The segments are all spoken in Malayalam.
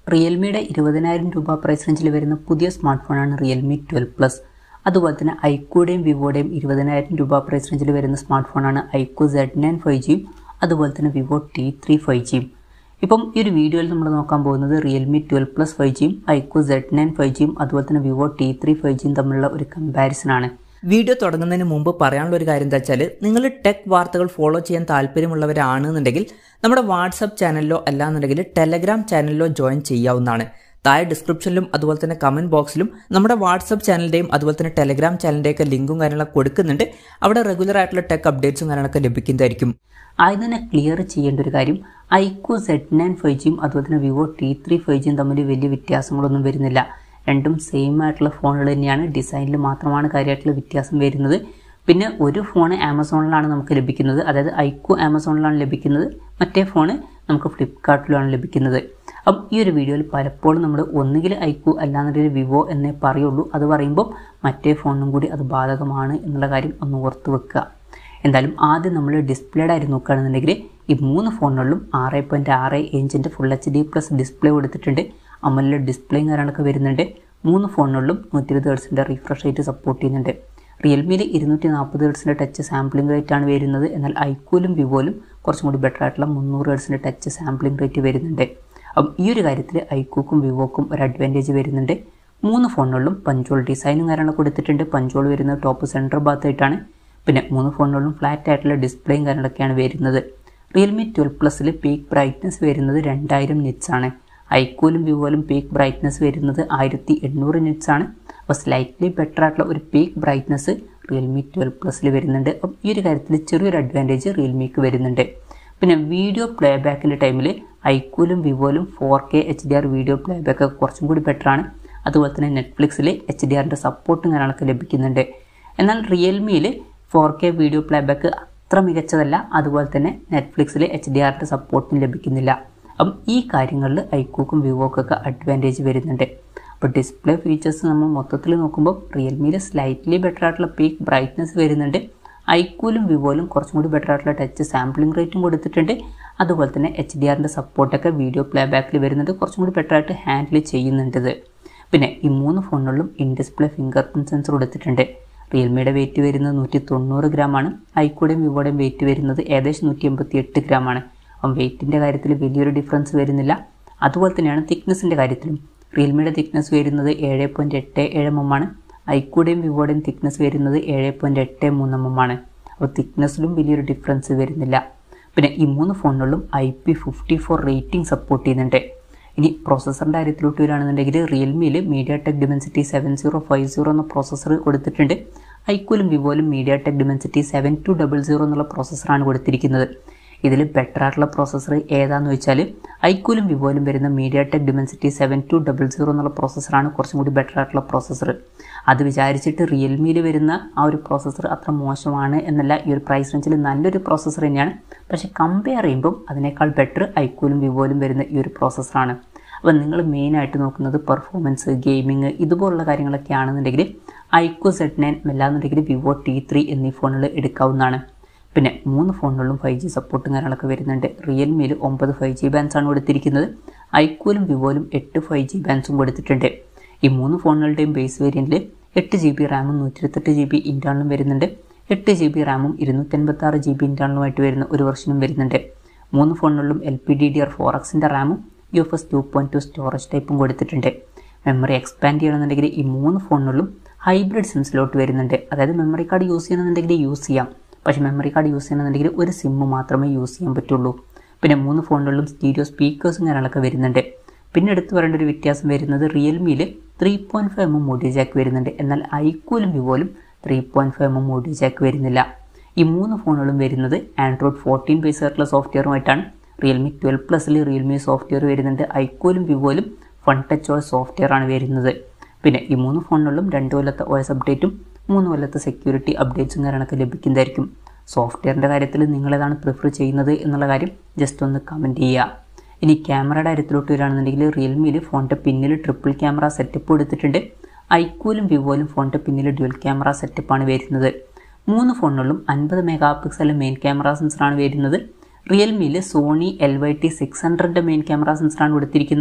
റിയൽമിയുടെ ഇരുപതിനായിരം രൂപ പ്രൈസ് റേഞ്ചിൽ വരുന്ന പുതിയ സ്മാർട്ട് ഫോണാണ് റിയൽമി ട്വൽവ് പ്ലസ് അതുപോലെ തന്നെ ഐക്കൂടെയും വിവോയുടെയും ഇരുപതിനായിരം രൂപ പ്രൈസ് റേഞ്ചിൽ വരുന്ന സ്മാർട്ട് ഫോണാണ് ഐക്യു സെഡ് നയൻ ഫൈവ് ജിയും അതുപോലെ തന്നെ വിവോ ടി ത്രീ ഫൈവ് ജിയും ഇപ്പം ഈ ഒരു വീഡിയോയിൽ നമ്മൾ നോക്കാൻ പോകുന്നത് റിയൽമി ട്വൽവ് പ്ലസ് ഫൈവ് ജിയും ഐക്യു സെഡ് നയൻ ഫൈവ് ജിയും അതുപോലെ തന്നെ വിവോ ടി ത്രീ ഫൈവ് ജിയും തമ്മിലുള്ള ഒരു കമ്പാരിസൺ ആണ് വീഡിയോ തുടങ്ങുന്നതിന് മുമ്പ് പറയാനുള്ള ഒരു കാര്യം എന്താ വെച്ചാൽ നിങ്ങൾ ടെക് വാർത്തകൾ ഫോളോ ചെയ്യാൻ താല്പര്യമുള്ളവരാണെന്നുണ്ടെങ്കിൽ നമ്മുടെ വാട്സപ്പ് ചാനലിലോ അല്ലാന്നുണ്ടെങ്കിൽ ടെലഗ്രാം ചാനലിലോ ജോയിൻ ചെയ്യാവുന്നതാണ് താഴെ ഡിസ്ക്രിപ്ഷനിലും അതുപോലെ തന്നെ കമന്റ് ബോക്സിലും നമ്മുടെ വാട്സപ്പ് ചാനലിൻ്റെയും അതുപോലെ തന്നെ ടെലഗ്രാം ചാനലിൻ്റെയൊക്കെ ലിങ്കും കാര്യങ്ങളൊക്കെ കൊടുക്കുന്നുണ്ട് അവിടെ റെഗുലർ ആയിട്ടുള്ള ടെക് അപ്ഡേറ്റ്സും കാര്യങ്ങളൊക്കെ ലഭിക്കുന്നതായിരിക്കും ആദ്യം തന്നെ ക്ലിയർ ചെയ്യേണ്ട ഒരു കാര്യം ഐക്യു സെഡ് നയൻ ഫൈവ് ജിയും അതുപോലെ തന്നെ വിവോ ടി ത്രീ ഫൈവ് ജിയും തമ്മിൽ വലിയ വ്യത്യാസങ്ങളൊന്നും വരുന്നില്ല രണ്ടും സെയിം ആയിട്ടുള്ള ഫോണുകൾ തന്നെയാണ് ഡിസൈനിൽ മാത്രമാണ് കാര്യമായിട്ടുള്ള വ്യത്യാസം വരുന്നത് പിന്നെ ഒരു ഫോൺ ആമസോണിലാണ് നമുക്ക് ലഭിക്കുന്നത് അതായത് ഐക്യു ആമസോണിലാണ് ലഭിക്കുന്നത് മറ്റേ ഫോൺ നമുക്ക് ഫ്ലിപ്കാർട്ടിലാണ് ലഭിക്കുന്നത് അപ്പം ഈ ഒരു വീഡിയോയിൽ പലപ്പോഴും നമ്മൾ ഒന്നുകിൽ ഐക്യു അല്ലാന്നുണ്ടെങ്കിൽ വിവോ എന്നേ പറയുള്ളൂ അത് പറയുമ്പോൾ മറ്റേ ഫോണിനും കൂടി അത് ബാധകമാണ് എന്നുള്ള കാര്യം ഒന്ന് ഓർത്ത് വെക്കുക എന്തായാലും ആദ്യം നമ്മൾ ഡിസ്പ്ലേയുടെ കാര്യം നോക്കുകയാണെന്നുണ്ടെങ്കിൽ ഈ മൂന്ന് ഫോണുകളിലും ആറ് പോയിൻറ്റ് ആറ് ഇഞ്ചിൻ്റെ full H D plus display കൊടുത്തിട്ടുണ്ട് അമലിൽ ഡിസ്പ്ലേയും കാര്യങ്ങളൊക്കെ വരുന്നുണ്ട് മൂന്ന് ഫോണുകളിലും നൂറ്റി ഇരുപത് ഹേർട്സിൻ്റെ റിഫ്രഷ് റേറ്റ് സപ്പോർട്ട് ചെയ്യുന്നുണ്ട് റിയൽമിയിൽ ഇരുന്നൂറ്റി നാൽപ്പത് ഹേർട്സിൻ്റെ ടച്ച് സാമ്പിളിംഗ് റേറ്റ് ആണ് വരുന്നത് എന്നാൽ ഐക്യൂലും വിവോയിലും കുറച്ചും കൂടി ബെറ്റർ ആയിട്ടുള്ള മുന്നൂറ് ഹേർട്സിൻ്റെ ടച്ച് സാമ്പിളിംഗ് റേറ്റ് വരുന്നുണ്ട് അപ്പം ഈ ഒരു കാര്യത്തിൽ ഐക്യൂക്കും വിവോക്കും ഒരു അഡ്വാൻറ്റേജ് വരുന്നുണ്ട് മൂന്ന് ഫോണുകളിലും പഞ്ചോൾ ഡിസൈനും കാര്യങ്ങളൊക്കെ കൊടുത്തിട്ടുണ്ട് പഞ്ചോൾ വരുന്നത് ടോപ്പ് സെൻറ്റർ ഭാഗത്തായിട്ടാണ് പിന്നെ മൂന്ന് ഫോണുകളിലും ഫ്ലാറ്റ് ആയിട്ടുള്ള ഡിസ്പ്ലേയും കാര്യങ്ങളൊക്കെയാണ് വരുന്നത് റിയൽമി ട്വൽവ് പ്ലസ്സിൽ പീക്ക് ബ്രൈറ്റ്നസ് വരുന്നത് രണ്ടായിരം നിറ്റ്സ് ആണ് ഐക്കൂലും വിവോയിലും പീക്ക് ബ്രൈറ്റ്നസ് വരുന്നത് ആയിരത്തി എണ്ണൂറ് നിറ്റ്സ് ആണ് അപ്പോൾ സ്ലൈറ്റ്ലി ബെറ്റർ ആയിട്ടുള്ള ഒരു പീക്ക് ബ്രൈറ്റ്നസ് റിയൽമി ട്വൽവ് പ്ലസ്സിൽ വരുന്നുണ്ട് അപ്പം ഈ ഒരു കാര്യത്തിൽ ചെറിയൊരു അഡ്വാൻറ്റേജ് റിയൽമിക്ക് വരുന്നുണ്ട് പിന്നെ വീഡിയോ പ്ലേ ബാക്കിൻ്റെ ടൈമിൽ ഐക്കൂലും വിവോയിലും four K H D R video play back ഒക്കെ കുറച്ചും കൂടി ബെറ്ററാണ് അതുപോലെ തന്നെ നെറ്റ്ഫ്ലിക്സിൽ എച്ച് ഡി ആറിൻ്റെ സപ്പോർട്ടും കാര്യങ്ങളൊക്കെ ലഭിക്കുന്നുണ്ട് എന്നാൽ റിയൽമിയിൽ four K video play back അത്ര മികച്ചതല്ല അതുപോലെ തന്നെ നെറ്റ്ഫ്ലിക്സിൽ എച്ച് ഡി ആറിൻ്റെ സപ്പോർട്ടും ലഭിക്കുന്നില്ല അപ്പം ഈ കാര്യങ്ങളിൽ ഐക്യൂക്കും വിവോക്കൊക്കെ അഡ്വാൻറ്റേജ് വരുന്നുണ്ട് അപ്പോൾ ഡിസ്പ്ലേ ഫീച്ചേഴ്സ് നമ്മൾ മൊത്തത്തിൽ നോക്കുമ്പോൾ റിയൽമിയിൽ സ്ലൈറ്റ്ലി ബെറ്റർ ആയിട്ടുള്ള പീക്ക് ബ്രൈറ്റ്നസ് വരുന്നുണ്ട് ഐക്യൂലും വിവോയിലും കുറച്ചും കൂടി ബെറ്റർ ആയിട്ടുള്ള ടച്ച് സാമ്പിളിംഗ് റേറ്റും കൊടുത്തിട്ടുണ്ട് അതുപോലെ തന്നെ എച്ച് ഡി ആറിൻ്റെ സപ്പോർട്ടൊക്കെ വീഡിയോ പ്ലേ ബാക്കിൽ വരുന്നുണ്ട് കുറച്ചും കൂടി ബെറ്റർ ആയിട്ട് ഹാൻഡിൽ ചെയ്യുന്നുണ്ട് പിന്നെ ഈ മൂന്ന് ഫോണുകളിലും in display fingerprint sensor കൊടുത്തിട്ടുണ്ട് റിയൽമിയുടെ വെയിറ്റ് വരുന്നത് നൂറ്റി തൊണ്ണൂറ് ഗ്രാമാണ് ഐക്കൂടെയും വിവോയുടെയും വെയിറ്റ് വരുന്നത് ഏകദേശം നൂറ്റി എൺപത്തി എട്ട് ഗ്രാമാണ് അപ്പം വെയിറ്റിൻ്റെ കാര്യത്തിൽ വലിയൊരു ഡിഫറൻസ് വരുന്നില്ല അതുപോലെ തന്നെയാണ് തിക്നെസ്സിൻ്റെ കാര്യത്തിലും റിയൽമിയുടെ തിക്നെസ് വരുന്നത് ഏഴ് പോയിൻറ്റ് എട്ട് ഏഴ് എം എം ആണ് ഐക്കൂടെയും വിവോയുടെയും തിക്നെസ് വരുന്നത് ഏഴ് പോയിൻറ്റ് എട്ട് മൂന്ന് എം എം ആണ് അപ്പോൾ തിക്നെസ്സിലും വലിയൊരു ഡിഫറൻസ് വരുന്നില്ല പിന്നെ ഈ മൂന്ന് ഫോണുകളിലും I P fifty four rating support ചെയ്യുന്നുണ്ട് ഇനി പ്രോസസ്സറിൻ്റെ കാര്യത്തിലോട്ട് വരികയാണെന്നുണ്ടെങ്കിൽ റിയൽമിയിൽ MediaTek Dimensity seven zero five zero എന്ന പ്രോസസ്സർ കൊടുത്തിട്ടുണ്ട് ഐക്കൂലും വിവോയിലും MediaTek Dimensity seven two double zero എന്നുള്ള പ്രോസസ്സറാണ് കൊടുത്തിരിക്കുന്നത് ഇതിൽ ബെറ്റർ ആയിട്ടുള്ള പ്രോസസ്സർ ഏതാണെന്ന് വെച്ചാൽ ഐക്കൂലും വിവോയിലും വരുന്ന MediaTek Dimensity seven two double zero എന്നുള്ള പ്രോസസ്സറാണ് കുറച്ചും കൂടി ബെറ്റർ ആയിട്ടുള്ള പ്രോസസ്സർ അത് വിചാരിച്ചിട്ട് റിയൽമിയിൽ വരുന്ന ആ ഒരു പ്രോസസ്സർ അത്ര മോശമാണ് എന്നല്ല ഈ ഒരു പ്രൈസ് റേഞ്ചിൽ നല്ലൊരു പ്രോസസ്സർ തന്നെയാണ് പക്ഷേ കമ്പയർ ചെയ്യുമ്പം അതിനേക്കാൾ ബെറ്റർ ഐക്കൂലും വിവോയിലും വരുന്ന ഈ ഒരു പ്രോസസ്സറാണ് അപ്പോൾ നിങ്ങൾ മെയിനായിട്ട് നോക്കുന്നത് പെർഫോമൻസ് ഗെയിമിങ് ഇതുപോലുള്ള കാര്യങ്ങളൊക്കെ ആണെന്നുണ്ടെങ്കിൽ ഐക്യു സെഡ് നയൻ അല്ലാന്നുണ്ടെങ്കിൽ വിവോ ടി ത്രീ എന്നീ ഫോണുകൾ എടുക്കാവുന്നതാണ് പിന്നെ മൂന്ന് ഫോണുകളിലും ഫൈവ് ജി സപ്പോർട്ടും കാര്യങ്ങളൊക്കെ വരുന്നുണ്ട് റിയൽമിയിൽ ഒമ്പത് ഫൈവ് ജി ബാൻസ് ആണ് കൊടുത്തിരിക്കുന്നത് ഐക്യൂലും വിവോയിലും എട്ട് ഫൈവ് ജി ബാൻസും കൊടുത്തിട്ടുണ്ട് ഈ മൂന്ന് ഫോണുകളുടെയും ബേസ് വേരിയൻറ്റിൽ എട്ട് ജി ബി റാമും നൂറ്റി ഇരുപത്തെട്ട് ജി ബി ഇൻറ്റേണലും വരുന്നുണ്ട് എട്ട് ജി ബി റാമും ഇരുന്നൂറ്റൻപത്തി ആറ് ജി ബി ഇൻറ്റേണലുമായിട്ട് വരുന്ന ഒരു വെർഷനും വരുന്നുണ്ട് മൂന്ന് ഫോണുകളിലും L P D D R four എക്സിൻ്റെ റാമും U F S two point two storage ടൈപ്പും കൊടുത്തിട്ടുണ്ട് മെമ്മറി എക്സ്പാൻഡ് ചെയ്യണമെന്നുണ്ടെങ്കിൽ ഈ മൂന്ന് ഫോണുകളിലും ഹൈബ്രിഡ് സിംസിലോട്ട് വരുന്നുണ്ട് അതായത് മെമ്മറി കാർഡ് യൂസ് ചെയ്യണമെന്നുണ്ടെങ്കിൽ യൂസ് ചെയ്യാം പക്ഷേ മെമ്മറി കാർഡ് യൂസ് ചെയ്യണമെന്നുണ്ടെങ്കിൽ ഒരു സിമ്മ് മാത്രമേ യൂസ് ചെയ്യാൻ പറ്റുള്ളൂ പിന്നെ മൂന്ന് ഫോണുകളിലും സ്റ്റീരിയോ സ്പീക്കേഴ്സും കാര്യങ്ങളൊക്കെ വരുന്നുണ്ട് പിന്നെ എടുത്തു പറയേണ്ട ഒരു വ്യത്യാസം വരുന്നത് റിയൽമിയിൽ three point five M M audio jack വരുന്നുണ്ട് എന്നാൽ ഐക്കൂലും വിവോയിലും three point five M M audio jack വരുന്നില്ല ഈ മൂന്ന് ഫോണുകളും വരുന്നത് ആൻഡ്രോയിഡ് ഫോർട്ടീൻ ബേസ് ആയിട്ടുള്ള സോഫ്റ്റ്വെയറുമായിട്ടാണ് റിയൽമി ട്വൽവ് പ്ലസ്സിൽ റിയൽമി സോഫ്റ്റ്വെയർ വരുന്നുണ്ട് ഐക്കൂലും വിവോയിലും ഫൺ ടച്ച് ഓയ സോഫ്റ്റ്വെയർ ആണ് വരുന്നത് പിന്നെ ഈ മൂന്ന് ഫോണുകളിലും രണ്ട് കൊല്ലത്തെ ഒ എസ് അപ്ഡേറ്റും മൂന്ന് കൊല്ലത്തെ സെക്യൂരിറ്റി അപ്ഡേറ്റ്സും കാര്യങ്ങളൊക്കെ ലഭിക്കുന്നതായിരിക്കും സോഫ്റ്റ്വെയറിൻ്റെ കാര്യത്തിൽ നിങ്ങളേതാണ് പ്രിഫർ ചെയ്യുന്നത് എന്നുള്ള കാര്യം ജസ്റ്റ് ഒന്ന് കമൻറ്റ് ചെയ്യുക ഇനി ക്യാമറയുടെ കാര്യത്തിലോട്ട് വരികയാണെന്നുണ്ടെങ്കിൽ റിയൽമിയിൽ ഫോണിൻ്റെ പിന്നിൽ ട്രിപ്പിൾ ക്യാമറ സെറ്റപ്പ് കൊടുത്തിട്ടുണ്ട് ഐക്കൂലും വിവോയിലും ഫോണിൻ്റെ പിന്നിൽ ഡ്യുവൽ ക്യാമറ സെറ്റപ്പാണ് വരുന്നത് മൂന്ന് ഫോണുകളിലും അൻപത് മെഗാ പിക്സൽ മെയിൻ ക്യാമറ സെൻസറാണ് വരുന്നത് റിയൽമിയിൽ Sony L Y T six ഹൺഡ്രഡിൻ്റെ മെയിൻ ക്യാമറ സെൻസറാണ് കൊടുത്തിരിക്കുന്നത്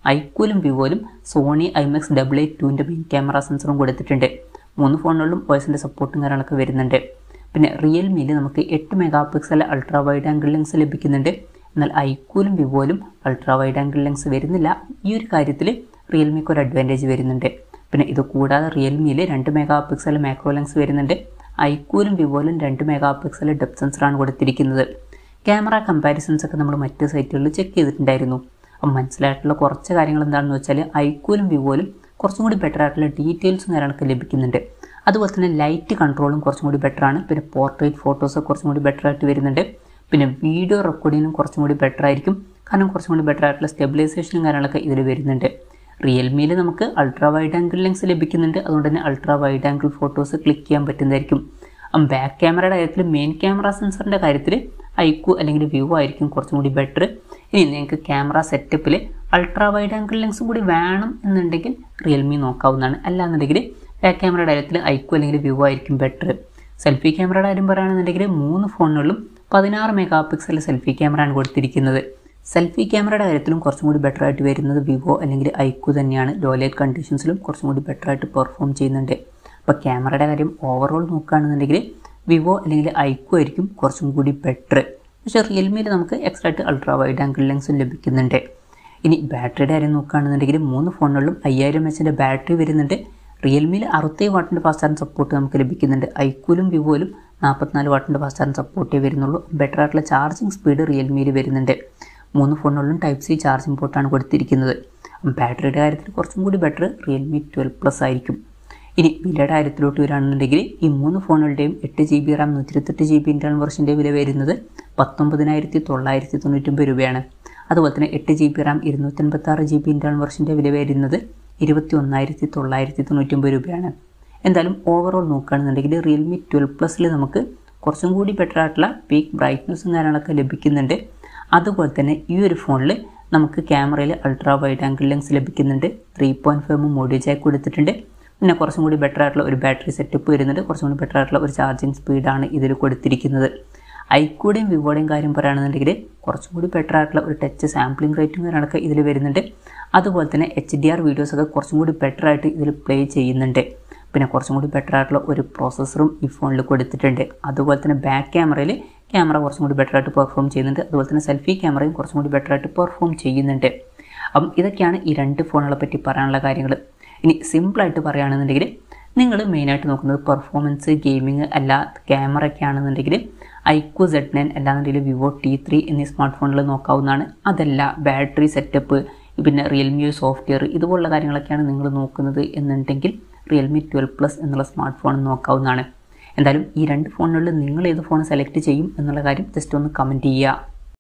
ഐക്കൂലും വിവോയിലും സോണി ഐമെക്സ് ഡബിൾ എയ്റ്റ് ടുവിൻ്റെ മെയിൻ ക്യാമറ സെൻസറും കൊടുത്തിട്ടുണ്ട് മൂന്ന് ഫോണുകളിലും വോയിസിൻ്റെ സപ്പോർട്ടും കാര്യങ്ങളൊക്കെ വരുന്നുണ്ട് പിന്നെ റിയൽമിയിൽ നമുക്ക് എട്ട് megapixel ultra wide angle lens ലഭിക്കുന്നുണ്ട് എന്നാൽ ഐക്കൂലും വിവോയിലും അൾട്രാ വൈഡ് ആംഗിൾ ലെൻസ് വരുന്നില്ല ഈ ഒരു കാര്യത്തിൽ റിയൽമിക്ക് ഒരു അഡ്വാൻറ്റേജ് വരുന്നുണ്ട് പിന്നെ ഇത് കൂടാതെ റിയൽമിയിൽ രണ്ട് മെഗാ പിക്സൽ മാക്രോ ലെൻസ് വരുന്നുണ്ട് ഐക്കൂലും വിവോയിലും രണ്ട് മെഗാ പിക്സൽ ഡെപ് സെൻസറാണ് കൊടുത്തിരിക്കുന്നത് ക്യാമറ കമ്പാരിസൺസ് ഒക്കെ നമ്മൾ മറ്റ് സൈറ്റുകളിൽ ചെക്ക് ചെയ്തിട്ടുണ്ടായിരുന്നു അപ്പം മനസ്സിലായിട്ടുള്ള കുറച്ച് കാര്യങ്ങൾ എന്താണെന്ന് വെച്ചാൽ ഐക്കൂലും വിവോയിലും കുറച്ചും കൂടി ബെറ്റർ ആയിട്ടുള്ള ഡീറ്റെയിൽസും കാര്യങ്ങളൊക്കെ ലഭിക്കുന്നുണ്ട് അതുപോലെ തന്നെ ലൈറ്റ് കൺട്രോളും കുറച്ചും കൂടി ബെറ്റർ ആണ് പിന്നെ പോർട്രേറ്റ് ഫോട്ടോസ് കുറച്ചും കൂടി ബെറ്റർ ആയിട്ട് വരുന്നുണ്ട് പിന്നെ വീഡിയോ റെക്കോർഡിങ്ങിനും കുറച്ചും കൂടി ബെറ്റർ ആയിരിക്കും കാരണം കുറച്ചും കൂടി ബെറ്റർ ആയിട്ടുള്ള സ്റ്റെബിലൈസേഷനും കാര്യങ്ങളൊക്കെ ഇതിൽ വരുന്നുണ്ട് റിയൽമിയിൽ നമുക്ക് അൾട്രാ വൈഡ് ആംഗിൾ ലെൻസ് ലഭിക്കുന്നുണ്ട് അതുകൊണ്ട് തന്നെ ultra wide angle photos click ചെയ്യാൻ പറ്റുന്നതായിരിക്കും ബാക്ക് ക്യാമറയുടെ കാര്യത്തിൽ മെയിൻ ക്യാമറ സെൻസറിൻ്റെ കാര്യത്തിൽ ഐക്കു അല്ലെങ്കിൽ വിവോ ആയിരിക്കും കുറച്ചും കൂടി ബെറ്റർ ഇനി നിങ്ങൾക്ക് ക്യാമറ സെറ്റപ്പിൽ അൾട്രാ വൈഡ് ആംഗിൾ ലെൻസും കൂടി വേണം എന്നുണ്ടെങ്കിൽ റിയൽമി നോക്കാവുന്നതാണ് അല്ലാന്നുണ്ടെങ്കിൽ ബാക്ക് ക്യാമറയുടെ കാര്യത്തിൽ ഐക്കു അല്ലെങ്കിൽ വിവോ ആയിരിക്കും ബെറ്റർ സെൽഫി ക്യാമറയുടെ കാര്യം പറയുകയാണെന്നുണ്ടെങ്കിൽ മൂന്ന് ഫോണുകളിലും പതിനാറ് മെഗാ പിക്സൽ സെൽഫി ക്യാമറയാണ് കൊടുത്തിരിക്കുന്നത് സെൽഫി ക്യാമറയുടെ കാര്യത്തിലും കുറച്ചും കൂടി ബെറ്റർ ആയിട്ട് വരുന്നത് വിവോ അല്ലെങ്കിൽ ഐക്കു തന്നെയാണ് ലോ ലൈറ്റ് കണ്ടീഷൻസിലും കുറച്ചും കൂടി ബെറ്റർ ആയിട്ട് പെർഫോം ചെയ്യുന്നുണ്ട് അപ്പോൾ ക്യാമറയുടെ കാര്യം ഓവറോൾ നോക്കുകയാണെന്നുണ്ടെങ്കിൽ വിവോ അല്ലെങ്കിൽ ഐക്കു ആയിരിക്കും കുറച്ചും കൂടി ബെറ്റർ പക്ഷേ റിയൽമിയിൽ നമുക്ക് എക്സ്ട്രാ ആയിട്ട് അൾട്രാ വൈഡ് ആംഗിൾ ലെൻസും ലഭിക്കുന്നുണ്ട് ഇനി ബാറ്ററിയുടെ കാര്യം നോക്കുകയാണെന്നുണ്ടെങ്കിൽ മൂന്ന് ഫോണുകളിലും അയ്യായിരം എച്ചിൻ്റെ ബാറ്ററി വരുന്നുണ്ട് റിയൽമിയിൽ അറുപത്തേഴ് വാട്ടിൻ്റെ ഫാസ്റ്റ് ചാർജ് സപ്പോർട്ട് നമുക്ക് ലഭിക്കുന്നുണ്ട് ഐക്കൂലും വിവോയിലും നാൽപ്പത്തിനാല് വാട്ടിൻ്റെ ഫാസ്റ്റ് ചാർജ് സപ്പോർട്ടേ വരുന്നുള്ളൂ ബെറ്റർ ആയിട്ടുള്ള ചാർജിങ് സ്പീഡ് റിയൽമിയിൽ വരുന്നുണ്ട് മൂന്ന് ഫോണുകളിലും ടൈപ്പ് സി ചാർജിംഗ് പോർട്ടാണ് കൊടുത്തിരിക്കുന്നത് ബാറ്ററിയുടെ കാര്യത്തിൽ കുറച്ചും കൂടി ബെറ്റർ റിയൽമി ട്വൽവ് പ്ലസ് ആയിരിക്കും ഇനി വിലയുടെ കാര്യത്തിലോട്ട് വരികയാണെന്നുണ്ടെങ്കിൽ ഈ മൂന്ന് ഫോണുകളുടെയും എട്ട് ജി ബി റാം നൂറ്റി ഇരുപത്തെട്ട് ജി ബി ഇൻറ്റേണൽ വെർഷൻ്റെ വില വരുന്നത് പത്തൊമ്പതിനായിരത്തി തൊള്ളായിരത്തി തൊണ്ണൂറ്റൊമ്പത് രൂപയാണ് അതുപോലെ തന്നെ എട്ട് ജി ബി റാം ഇരുന്നൂറ്റൻപത്താറ് ജി ബി ഇൻറ്റേണൽ വെർഷൻ്റെ വില വരുന്നത് ഇരുപത്തി ഒന്നായിരത്തി തൊള്ളായിരത്തി തൊണ്ണൂറ്റൊമ്പത് രൂപയാണ് എന്തായാലും ഓവറോൾ നോക്കുകയാണെന്നുണ്ടെങ്കിൽ റിയൽമി ട്വൽവ് പ്ലസ്സിൽ നമുക്ക് കുറച്ചും കൂടി ബെറ്റർ ആയിട്ടുള്ള പീക്ക് ബ്രൈറ്റ്നസ്സും കാര്യങ്ങളൊക്കെ ലഭിക്കുന്നുണ്ട് അതുപോലെ തന്നെ ഈ ഒരു ഫോണിൽ നമുക്ക് ക്യാമറയിൽ അൾട്രാ വൈഡ് ആംഗിൾ ലെൻസ് ലഭിക്കുന്നുണ്ട് ത്രീ പോയിൻറ്റ് ഫൈവ് മോഡിയോ ജാക്ക് കൊടുത്തിട്ടുണ്ട് പിന്നെ കുറച്ചും കൂടി ബെറ്റർ ആയിട്ടുള്ള ഒരു ബാറ്ററി സെറ്റപ്പ് വരുന്നുണ്ട് കുറച്ചും കൂടി ബെറ്റർ ആയിട്ടുള്ള ഒരു ചാർജിങ് സ്പീഡാണ് ഇതിൽ കൊടുത്തിരിക്കുന്നത് ഐക്കൂടെയും വിവോടെയും കാര്യം പറയുകയാണെന്നുണ്ടെങ്കിൽ കുറച്ചും കൂടി ബെറ്റർ ആയിട്ടുള്ള ഒരു ടച്ച് സാമ്പിളിംഗ് റേറ്റും കാര്യങ്ങളൊക്കെ ഇതിൽ വരുന്നുണ്ട് അതുപോലെ തന്നെ എച്ച് ഡി ആർ വീഡിയോസൊക്കെ കുറച്ചും കൂടി ബെറ്റർ ആയിട്ട് ഇതിൽ പ്ലേ ചെയ്യുന്നുണ്ട് പിന്നെ കുറച്ചും കൂടി ബെറ്റർ ആയിട്ടുള്ള ഒരു പ്രോസസ്സറും ഈ ഫോണിൽ കൊടുത്തിട്ടുണ്ട് അതുപോലെ തന്നെ ബാക്ക് ക്യാമറയിൽ ക്യാമറ കുറച്ചും കൂടി ബെറ്റർ ആയിട്ട് പെർഫോം ചെയ്യുന്നുണ്ട് അതുപോലെ തന്നെ സെൽഫി ക്യാമറയും കുറച്ചും കൂടി ബെറ്റർ ആയിട്ട് പെർഫോം ചെയ്യുന്നുണ്ട് അപ്പം ഇതൊക്കെയാണ് ഈ രണ്ട് ഫോണുകളെ പറ്റി പറയാനുള്ള കാര്യങ്ങൾ ഇനി സിമ്പിളായിട്ട് പറയുകയാണെന്നുണ്ടെങ്കിൽ നിങ്ങൾ മെയിനായിട്ട് നോക്കുന്നത് പെർഫോമൻസ് ഗെയിമിങ് അല്ല ക്യാമറ ഒക്കെ ആണെന്നുണ്ടെങ്കിൽ ഐക്യു സെഡ് നയൻ അല്ലാന്നുണ്ടെങ്കിൽ വിവോ ടി ത്രീ എന്നീ സ്മാർട്ട് ഫോണിൽ നോക്കാവുന്നതാണ് അതല്ല ബാറ്ററി സെറ്റപ്പ് പിന്നെ റിയൽമി സോഫ്റ്റ്വെയർ ഇതുപോലുള്ള കാര്യങ്ങളൊക്കെയാണ് നിങ്ങൾ നോക്കുന്നത് എന്നുണ്ടെങ്കിൽ റിയൽമി ട്വൽവ് പ്ലസ് എന്നുള്ള സ്മാർട്ട് ഫോൺ നോക്കാവുന്നതാണ് എന്തായാലും ഈ രണ്ട് ഫോണുകളിൽ നിങ്ങൾ ഏത് ഫോൺ സെലക്ട് ചെയ്യും എന്നുള്ള കാര്യം ജസ്റ്റ് ഒന്ന് കമൻറ്റ് ചെയ്യുക